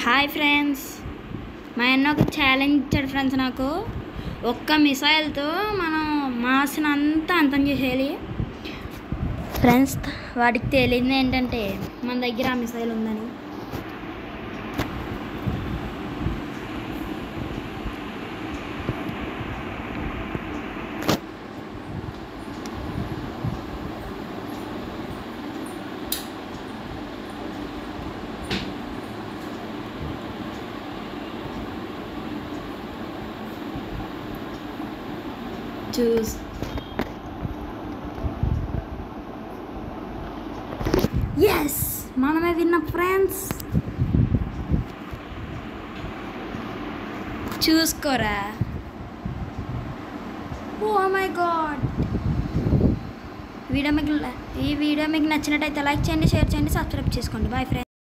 hi friends మా అన్న ఒక ఛాలెంజ్ ఇచ్చాడు ఫ్రెండ్స్ నాకు ఒక్క మిసైల్తో మనం మాస్ని అంతా అంతం చేసేయాలి ఫ్రెండ్స్ వాడికి తెలియదు ఏంటంటే మన దగ్గర ఆ మిసైల్ ఉందని చూస్ ఎస్ మనమే విన్న ఫ్రెండ్స్ చూసుకోరా ఓ మై గాడ్ వీడియో మీకు ఈ వీడియో మీకు నచ్చినట్టయితే లైక్ చేయండి షేర్ చేయండి సబ్స్క్రైబ్ చేసుకోండి బాయ్ ఫ్రెండ్స్